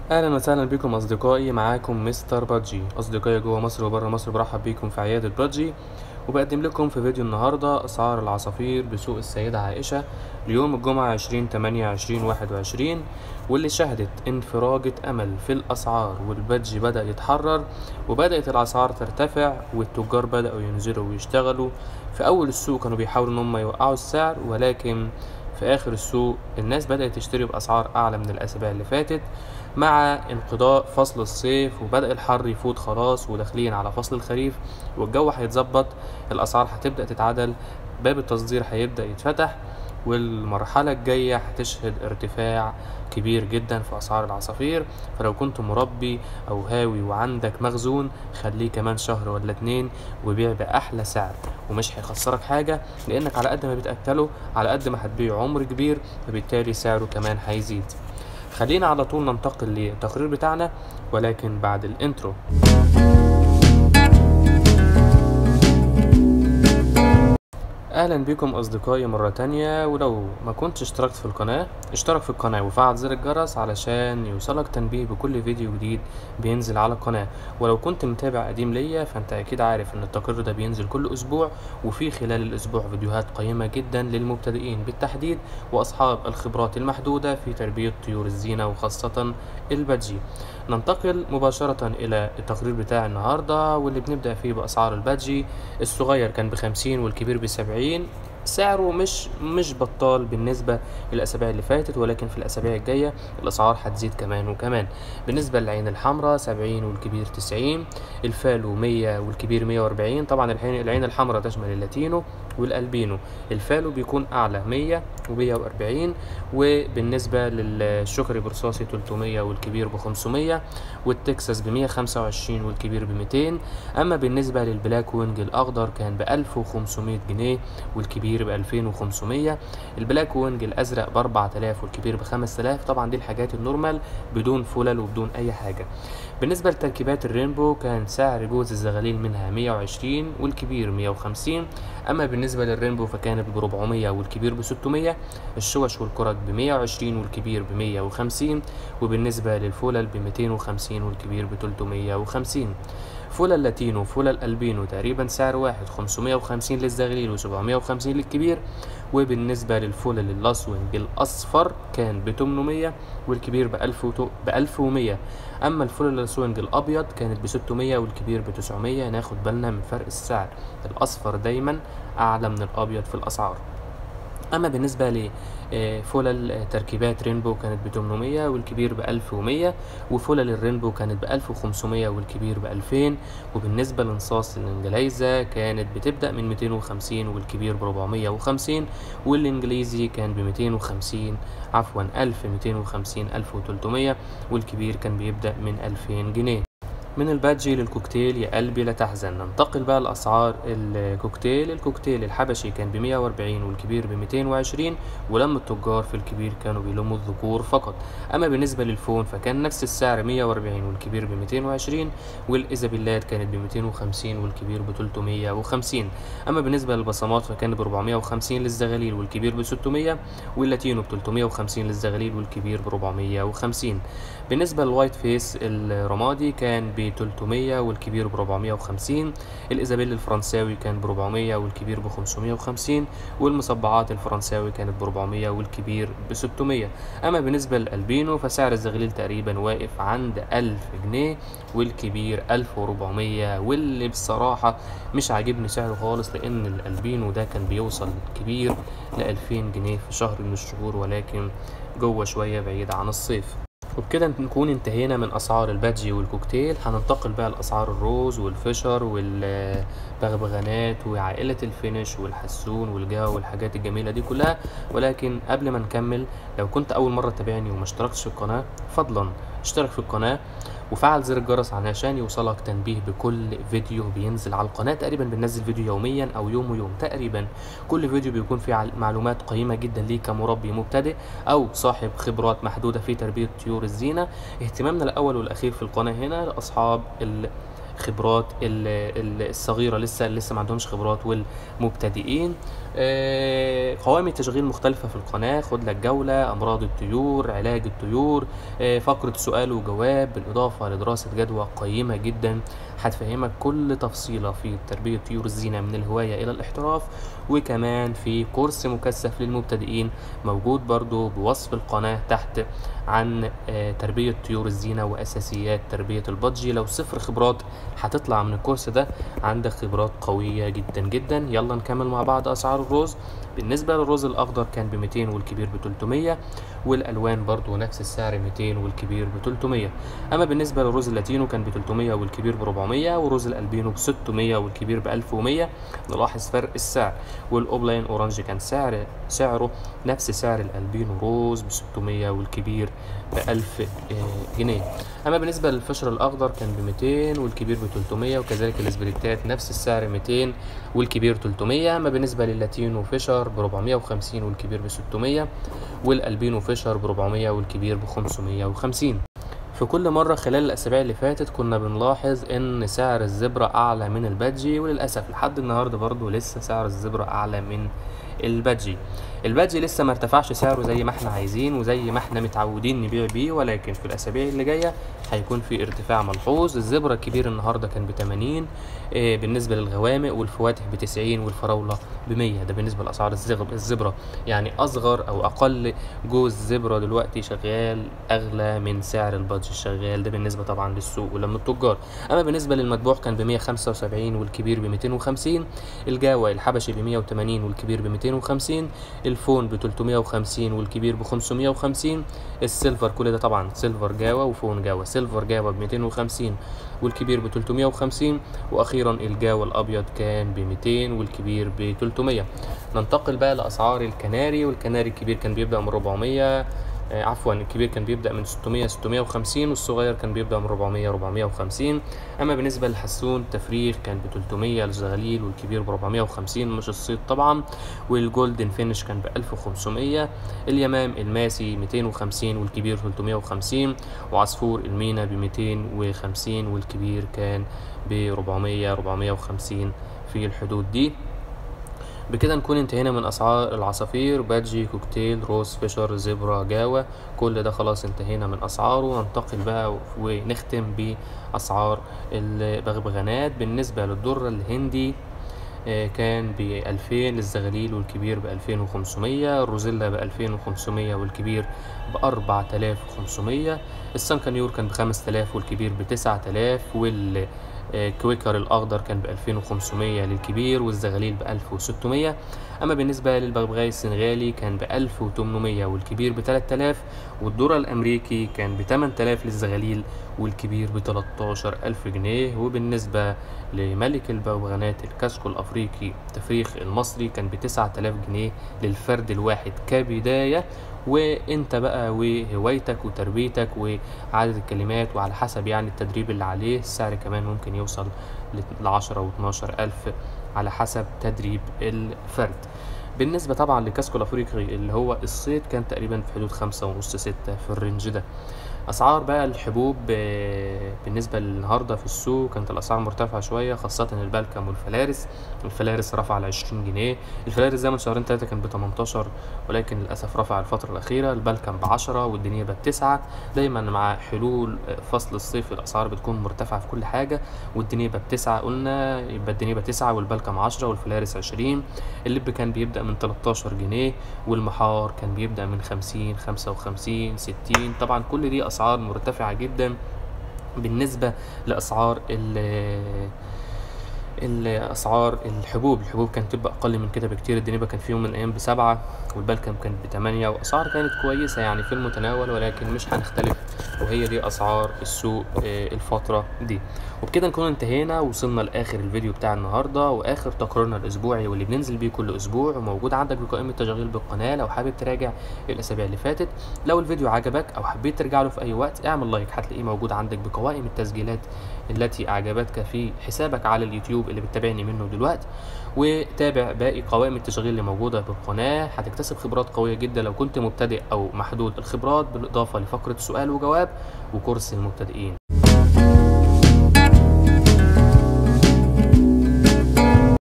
اهلا وسهلا بكم اصدقائي معاكم مستر بادجي اصدقائي جوه مصر وبره مصر برحب بيكم في عياده بادجي وبقدم لكم في فيديو النهارده اسعار العصافير بسوق السيده عائشه ليوم الجمعه 20 8 2021 واللي شهدت انفراجة امل في الاسعار والبادجي بدا يتحرر وبدات الاسعار ترتفع والتجار بداوا ينزلوا ويشتغلوا في اول السوق كانوا بيحاولوا ان هم يوقعوا السعر ولكن في اخر السوق الناس بدات تشتري باسعار اعلى من الاسابيع اللي فاتت مع انقضاء فصل الصيف وبدأ الحر يفوت خلاص وداخلين على فصل الخريف والجو هيتظبط الأسعار هتبدأ تتعدل باب التصدير هيبدأ يتفتح والمرحلة الجاية هتشهد ارتفاع كبير جدا في أسعار العصافير فلو كنت مربي أو هاوي وعندك مخزون خليه كمان شهر ولا اتنين وبيع بأحلى سعر ومش هيخسرك حاجة لأنك على قد ما بتأكله على قد ما هتبيع عمر كبير فبالتالي سعره كمان هيزيد خلينا على طول ننتقل للتقرير بتاعنا ولكن بعد الانترو اهلا بكم اصدقائي مرة تانية ولو ما كنتش اشتركت في القناة اشترك في القناة وفعل زر الجرس علشان يوصلك تنبيه بكل فيديو جديد بينزل على القناة ولو كنت متابع قديم ليا فانت اكيد عارف ان التقرير ده بينزل كل اسبوع وفي خلال الاسبوع فيديوهات قيمة جدا للمبتدئين بالتحديد واصحاب الخبرات المحدودة في تربية طيور الزينة وخاصة البادجي ننتقل مباشرة إلى التقرير بتاع النهاردة واللي بنبدأ فيه بأسعار البادجي الصغير كان بخمسين والكبير بسبعين سعره مش مش بطال بالنسبة للأسابيع اللي فاتت ولكن في الأسابيع الجاية الأسعار هتزيد كمان وكمان بالنسبة للعين الحمراء سبعين والكبير تسعين الفالو مية والكبير مية وأربعين طبعا العين العين الحمراء تشمل اللاتينو والألبينو الفالو بيكون أعلى مية ومية وأربعين وبالنسبة للشكري برصاصي تلتمية والكبير بخمسمية والتكساس بمية خمسة وعشرين والكبير بميتين أما بالنسبة للبلاك وينج الأخضر كان بألف وخمسمية جنيه والكبير بألفين وخمسمية البلاك وينج الأزرق بأربعة آلاف والكبير بخمس آلاف طبعا دي الحاجات النورمال بدون فلل وبدون أي حاجة بالنسبة لتركيبات الرينبو كان سعر جوز الزغاليل منها مية وعشرين والكبير مية وخمسين أما بالنسبة للرينبو فكانت بربعمية والكبير بستمية الشوش والكرك بمية وعشرين والكبير بمية وخمسين وبالنسبة للفولل بميتين وخمسين والكبير بتلتمية وخمسين فولل لاتينو فولل البينو تقريبا سعر واحد خمسمية وخمسين للزغليل وسبعمية وخمسين للكبير وبالنسبة للفولل الأسود الأصفر كان بتمنمية والكبير بألف وتو... بألف ومية أما الفولل السوينج الأبيض كانت بستمية والكبير بتسعمية ناخد بالنا من فرق السعر الأصفر دايما أعلى من الأبيض في الأسعار أما بالنسبة لفلل تركيبات رينبو كانت ب 800 والكبير ب 1100 وفلل الرينبو كانت ب 1500 والكبير ب 2000 وبالنسبة لنصاص الإنجليزة كانت بتبدأ من 250 والكبير ب 450 والإنجليزي كان ب 250 عفوا 1250 1300 والكبير كان بيبدأ من 2000 جنيه من البادجي للكوكتيل يا قلبي لا تحزن ننتقل بقى لأسعار الكوكتيل الكوكتيل الحبشي كان بمية وأربعين والكبير بميتين وعشرين ولما التجار في الكبير كانوا بيلموا الذكور فقط أما بالنسبة للفون فكان نفس السعر مية وأربعين والكبير بميتين وعشرين والإيزابيلات كانت بميتين وخمسين والكبير بتلتمية وخمسين أما بالنسبة للبصمات فكان بربعمية وخمسين للزغاليل والكبير بستمية واللاتينو بتلتمية وخمسين للزغاليل والكبير بربعمية وخمسين بالنسبة للوايت فيس الرمادي كان ب 300 والكبير ب 450 الإيزابيل الفرنساوي كان ب 400 والكبير ب 550 والمصبعات الفرنساوي كانت ب 400 والكبير ب 600 أما بالنسبة للألبينو فسعر الزغليل تقريبا واقف عند 1000 جنيه والكبير 1400 واللي بصراحة مش عاجبني سعره خالص لأن الألبينو ده كان بيوصل كبير ل 2000 جنيه في شهر من الشهور ولكن جوه شوية بعيد عن الصيف وبكده نكون انتهينا من اسعار البادجي والكوكتيل هننتقل بقى لاسعار الروز والفشر والبغبغانات وعائله الفينش والحسون والجو والحاجات الجميله دي كلها ولكن قبل ما نكمل لو كنت اول مره تتابعني وما اشتركتش في القناه فضلا اشترك في القناه وفعل زر الجرس علشان يوصلك تنبيه بكل فيديو بينزل على القناة تقريبا بننزل فيديو يوميا أو يوم ويوم تقريبا كل فيديو بيكون فيه معلومات قيمة جدا ليك كمربي مبتدئ أو صاحب خبرات محدودة في تربية طيور الزينة اهتمامنا الأول والأخير في القناة هنا لأصحاب خبرات ال- ال- الصغيره لسه لسه ما عندهمش خبرات والمبتدئين آه، قوائم التشغيل مختلفة في القناة خد لك جولة أمراض الطيور علاج الطيور آه، فقرة سؤال وجواب بالإضافة لدراسة جدوى قيمة جدا هتفهمك كل تفصيلة في تربية طيور الزينة من الهواية إلى الاحتراف وكمان في كورس مكثف للمبتدئين موجود برضو بوصف القناة تحت عن آه، تربية طيور الزينة وأساسيات تربية البادجي لو صفر خبرات هتطلع من الكورس ده عندك خبرات قوية جدا جدا يلا نكمل مع بعض أسعار الرز بالنسبة للرز الأخضر كان ب 200 والكبير ب 300 والألوان برضو نفس السعر 200 والكبير ب 300 أما بالنسبة للرز اللاتينو كان ب 300 والكبير ب 400 والرز الألبينو ب 600 والكبير ب 1100 نلاحظ فرق السعر والأوبلاين أورانج كان سعر سعره نفس سعر الألبينو روز ب 600 والكبير ب 1000 آه، جنيه أما بالنسبة للفشر الأخضر كان ب 200 والكبير ب 300 وكذلك الإسبريتات نفس السعر 200 والكبير 300 أما بالنسبة للاتينو فيشر ب 450 والكبير ب 600 والألبينو فيشر ب 400 والكبير ب 550 في كل مرة خلال الأسابيع اللي فاتت كنا بنلاحظ إن سعر الزبرة أعلى من البادجي وللأسف لحد النهاردة برضو لسه سعر الزبرة أعلى من البادجي البادجي لسه ما ارتفعش سعره زي ما احنا عايزين وزي ما احنا متعودين نبيع بيه ولكن في الأسابيع اللي جاية هيكون في ارتفاع ملحوظ الزبرة الكبير النهاردة كان ب 80 آه، بالنسبة للغوامق والفواتح ب 90 والفراولة ب 100 ده بالنسبة لأسعار الزغب- الزبرة يعني أصغر أو أقل جوز زبرة دلوقتي شغال أغلى من سعر البادج الشغال ده بالنسبة طبعا للسوق ولا من التجار أما بالنسبة للمدبوع كان ب 175 والكبير ب 250 الجاوة الحبشي ب 180 والكبير ب 250 الفون ب 350 والكبير ب 550 السيلفر كل ده طبعا سيلفر جاوة وفون جاوة سيلفر جاوة ب 250 والكبير ب 350 واخيرا الجاوة الابيض كان ب 200 والكبير ب 300 ننتقل بقى لاسعار الكناري والكناري الكبير كان بيبدا من 400 آه، عفوا الكبير كان بيبدا من 600 650 والصغير كان بيبدا من 400 450 اما بالنسبه للحسون تفريخ كان ب 300 الزغاليل والكبير ب 450 مش الصيد طبعا والجولدن فينش كان ب 1500 اليمام الماسي 250 والكبير 350 وعصفور المينا ب 250 والكبير كان ب 400 450 في الحدود دي بكده نكون انتهينا من اسعار العصافير بادجي كوكتيل روز فيشر زبرة جاوة كل ده خلاص انتهينا من اسعاره ننتقل بقى ونختم باسعار البغبغانات بالنسبة للدرة الهندي آه، كان ب 2000 للزغاليل والكبير ب 2500 الروزيلا ب 2500 والكبير ب 4500 السانكانيور كان ب 5000 والكبير ب 9000 وال آه، كويكر الاخضر كان ب 2500 للكبير والزغاليل ب 1600 اما بالنسبه للبغبغاي السنغالي كان ب 1800 والكبير ب 3000 والذره الامريكي كان ب 8000 للزغاليل والكبير ب 13000 جنيه وبالنسبه لملك البغبغانات الكاسكو الافريقي تفريخ المصري كان ب 9000 جنيه للفرد الواحد كبدايه وانت بقى وهوايتك وتربيتك وعدد الكلمات وعلى حسب يعني التدريب اللي عليه السعر كمان ممكن يوصل ل 10 و 12 ألف على حسب تدريب الفرد بالنسبة طبعا لكاسكو الأفريقي اللي هو الصيد كان تقريبا في حدود خمسة ونص ستة في الرينج ده أسعار بقى الحبوب آه، بالنسبة للنهاردة في السوق كانت الأسعار مرتفعة شوية خاصة البلكم والفلارس الفلارس رفع ل 20 جنيه الفلارس زي من شهرين تلاتة كان ب 18 ولكن للأسف رفع الفترة الأخيرة البلكم ب 10 والدنيا بقت 9 دايما مع حلول فصل الصيف الأسعار بتكون مرتفعة في كل حاجة والدنيا بقت 9 قلنا يبقى الدنيا بقت 9 والبلكم 10 والفلارس 20 اللب كان بيبدأ من 13 جنيه والمحار كان بيبدأ من 50 55 60 طبعا كل دي أسعار مرتفعة جدا بالنسبة لأسعار ال الاسعار الحبوب الحبوب كانت تبقى اقل من كده بكتير الدنيا كان في يوم من الايام بسبعة والبلكم كانت بتمانية واسعار كانت كويسة يعني في المتناول ولكن مش هنختلف وهي دي اسعار السوق آه، الفترة دي وبكده نكون انتهينا وصلنا لاخر الفيديو بتاع النهارده واخر تقريرنا الاسبوعي واللي بننزل بيه كل اسبوع وموجود عندك بقائمة تشغيل بالقناة لو حابب تراجع الاسابيع اللي فاتت لو الفيديو عجبك او حبيت ترجع له في اي وقت اعمل لايك هتلاقيه موجود عندك بقوائم التسجيلات التي اعجبتك في حسابك على اليوتيوب اللي بتتابعني منه دلوقتي وتابع باقي قوائم التشغيل اللي موجوده بالقناه هتكتسب خبرات قويه جدا لو كنت مبتدئ او محدود الخبرات بالاضافه لفقره سؤال وجواب وكورس المبتدئين